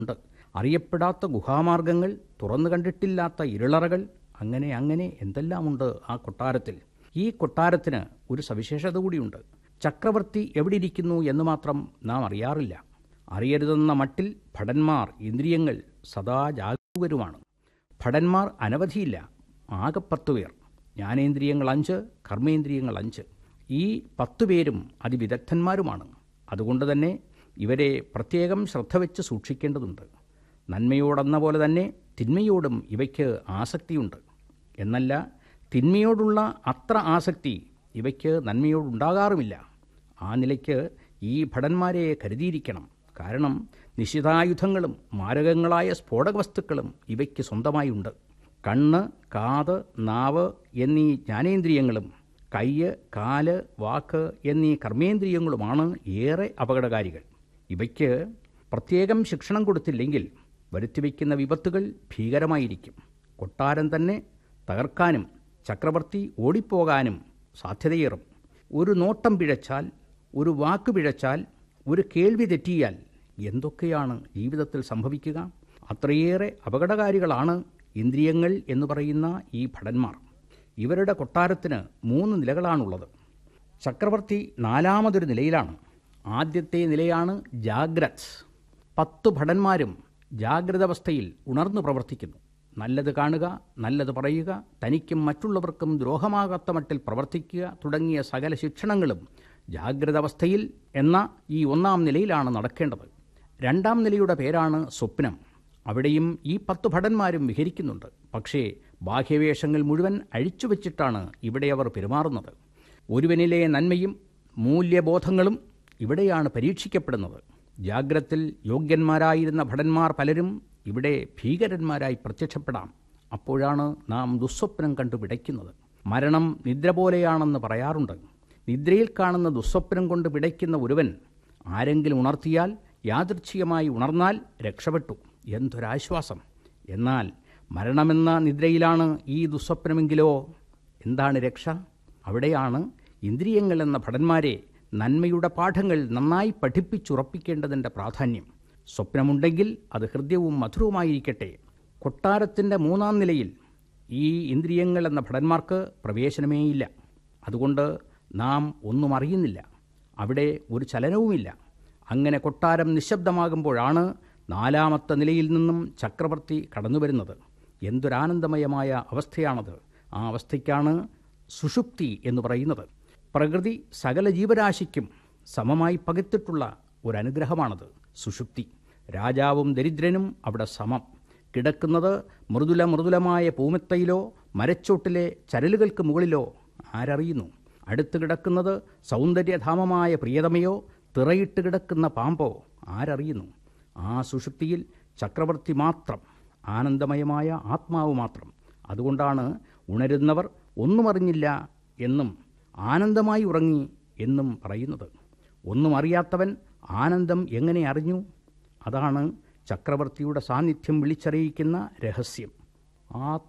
ഉണ്ട് അറിയപ്പെടാത്ത ഗുഹാമാർഗങ്ങൾ തുറന്നു കണ്ടിട്ടില്ലാത്ത ഇരുളറകൾ അങ്ങനെ അങ്ങനെ എന്തെല്ലാമുണ്ട് ആ കൊട്ടാരത്തിൽ ഈ കൊട്ടാരത്തിന് ഒരു സവിശേഷത കൂടിയുണ്ട് ചക്രവർത്തി എവിടെ ഇരിക്കുന്നു എന്ന് മാത്രം നാം അറിയാറില്ല അറിയരുതെന്ന മട്ടിൽ ഭടന്മാർ ഇന്ദ്രിയങ്ങൾ സദാ ജാഗരൂകരുമാണ് ഭടന്മാർ അനവധിയില്ല ആകെ പത്ത് പേർ ജ്ഞാനേന്ദ്രിയങ്ങൾ അഞ്ച് കർമ്മേന്ദ്രിയങ്ങൾ അഞ്ച് ഈ പത്തു പേരും അതിവിദഗ്ധന്മാരുമാണ് അതുകൊണ്ട് തന്നെ ഇവരെ പ്രത്യേകം ശ്രദ്ധ വെച്ച് സൂക്ഷിക്കേണ്ടതുണ്ട് നന്മയോടെന്ന പോലെ തന്നെ തിന്മയോടും ഇവയ്ക്ക് ആസക്തിയുണ്ട് എന്നല്ല തിന്മയോടുള്ള അത്ര ആസക്തി ഇവയ്ക്ക് നന്മയോടുണ്ടാകാറുമില്ല ആ നിലയ്ക്ക് ഈ ഭടന്മാരെ കരുതിയിരിക്കണം കാരണം നിശിതായുധങ്ങളും മാരകങ്ങളായ സ്ഫോടക വസ്തുക്കളും ഇവയ്ക്ക് സ്വന്തമായുണ്ട് കണ്ണ് കാത് നാവ് എന്നീ ജ്ഞാനേന്ദ്രിയങ്ങളും കയ്യ് കാല് വാക്ക് എന്നീ കർമ്മേന്ദ്രിയങ്ങളുമാണ് ഏറെ അപകടകാരികൾ ഇവയ്ക്ക് പ്രത്യേകം ശിക്ഷണം കൊടുത്തില്ലെങ്കിൽ വരുത്തിവെക്കുന്ന വിപത്തുകൾ ഭീകരമായിരിക്കും കൊട്ടാരം തന്നെ തകർക്കാനും ചക്രവർത്തി ഓടിപ്പോകാനും സാധ്യതയേറും ഒരു നോട്ടം പിഴച്ചാൽ ഒരു വാക്ക് പിഴച്ചാൽ ഒരു കേൾവി തെറ്റിയാൽ എന്തൊക്കെയാണ് ജീവിതത്തിൽ സംഭവിക്കുക അത്രയേറെ അപകടകാരികളാണ് ഇന്ദ്രിയങ്ങൾ എന്ന് പറയുന്ന ഈ ഭടന്മാർ ഇവരുടെ കൊട്ടാരത്തിന് മൂന്ന് നിലകളാണുള്ളത് ചക്രവർത്തി നാലാമതൊരു നിലയിലാണ് ആദ്യത്തെ നിലയാണ് ജാഗ്രത് പത്ത് ഭടന്മാരും ജാഗ്രതാവസ്ഥയിൽ ഉണർന്നു പ്രവർത്തിക്കുന്നു നല്ലത് കാണുക നല്ലത് പറയുക തനിക്കും മറ്റുള്ളവർക്കും ദ്രോഹമാകാത്ത മട്ടിൽ പ്രവർത്തിക്കുക തുടങ്ങിയ സകല ശിക്ഷണങ്ങളും ജാഗ്രതാവസ്ഥയിൽ എന്ന ഈ ഒന്നാം നിലയിലാണ് നടക്കേണ്ടത് രണ്ടാം നിലയുടെ പേരാണ് സ്വപ്നം അവിടെയും ഈ പത്ത് ഭടന്മാരും വിഹരിക്കുന്നുണ്ട് പക്ഷേ ബാഹ്യവേഷങ്ങൾ മുഴുവൻ അഴിച്ചുവെച്ചിട്ടാണ് ഇവിടെ അവർ പെരുമാറുന്നത് ഒരുവനിലെ നന്മയും മൂല്യബോധങ്ങളും ഇവിടെയാണ് പരീക്ഷിക്കപ്പെടുന്നത് ജാഗ്രത്തിൽ യോഗ്യന്മാരായിരുന്ന ഭടന്മാർ പലരും ഇവിടെ ഭീകരന്മാരായി പ്രത്യക്ഷപ്പെടാം അപ്പോഴാണ് നാം ദുസ്വപ്നം കണ്ടു പിടയ്ക്കുന്നത് മരണം നിദ്ര പോലെയാണെന്ന് പറയാറുണ്ട് നിദ്രയിൽ കാണുന്ന ദുസ്വപ്നം കൊണ്ട് പിടയ്ക്കുന്ന ഒരുവൻ ആരെങ്കിലും ഉണർത്തിയാൽ യാദൃച്ഛികമായി ഉണർന്നാൽ രക്ഷപ്പെട്ടു എന്തൊരാശ്വാസം എന്നാൽ മരണമെന്ന നിദ്രയിലാണ് ഈ ദുസ്വപ്നമെങ്കിലോ എന്താണ് രക്ഷ അവിടെയാണ് ഇന്ദ്രിയങ്ങൾ എന്ന ഭടന്മാരെ നന്മയുടെ പാഠങ്ങൾ നന്നായി പഠിപ്പിച്ചുറപ്പിക്കേണ്ടതിൻ്റെ പ്രാധാന്യം സ്വപ്നമുണ്ടെങ്കിൽ അത് ഹൃദ്യവും മധുരവുമായിരിക്കട്ടെ കൊട്ടാരത്തിൻ്റെ മൂന്നാം നിലയിൽ ഈ ഇന്ദ്രിയങ്ങൾ എന്ന ഭടന്മാർക്ക് പ്രവേശനമേയില്ല അതുകൊണ്ട് നാം ഒന്നും അറിയുന്നില്ല അവിടെ ഒരു ചലനവുമില്ല അങ്ങനെ കൊട്ടാരം നിശബ്ദമാകുമ്പോഴാണ് നാലാമത്തെ നിലയിൽ നിന്നും ചക്രവർത്തി കടന്നുവരുന്നത് എന്തൊരാനന്ദമയമായ അവസ്ഥയാണത് ആ അവസ്ഥയ്ക്കാണ് സുഷുപ്തി എന്ന് പറയുന്നത് പ്രകൃതി സകല ജീവരാശിക്കും സമമായി പകുത്തിട്ടുള്ള ഒരു അനുഗ്രഹമാണത് സുഷുപ്തി രാജാവും ദരിദ്രനും അവിടെ സമം കിടക്കുന്നത് മൃദുല മൃദുലമായ പൂമെത്തയിലോ മരച്ചോട്ടിലെ ചരലുകൾക്ക് മുകളിലോ ആരറിയുന്നു അടുത്ത് കിടക്കുന്നത് സൗന്ദര്യധാമമായ പ്രിയതമയോ തിറയിട്ട് കിടക്കുന്ന പാമ്പോ ആരറിയുന്നു ആ സുഷുപ്തിയിൽ ചക്രവർത്തി മാത്രം ആനന്ദമയമായ ആത്മാവ് മാത്രം അതുകൊണ്ടാണ് ഉണരുന്നവർ ഒന്നും അറിഞ്ഞില്ല എന്നും ആനന്ദമായി ഉറങ്ങി എന്നും പറയുന്നത് ഒന്നും അറിയാത്തവൻ ആനന്ദം എങ്ങനെ അറിഞ്ഞു അതാണ് ചക്രവർത്തിയുടെ സാന്നിധ്യം വിളിച്ചറിയിക്കുന്ന രഹസ്യം ആ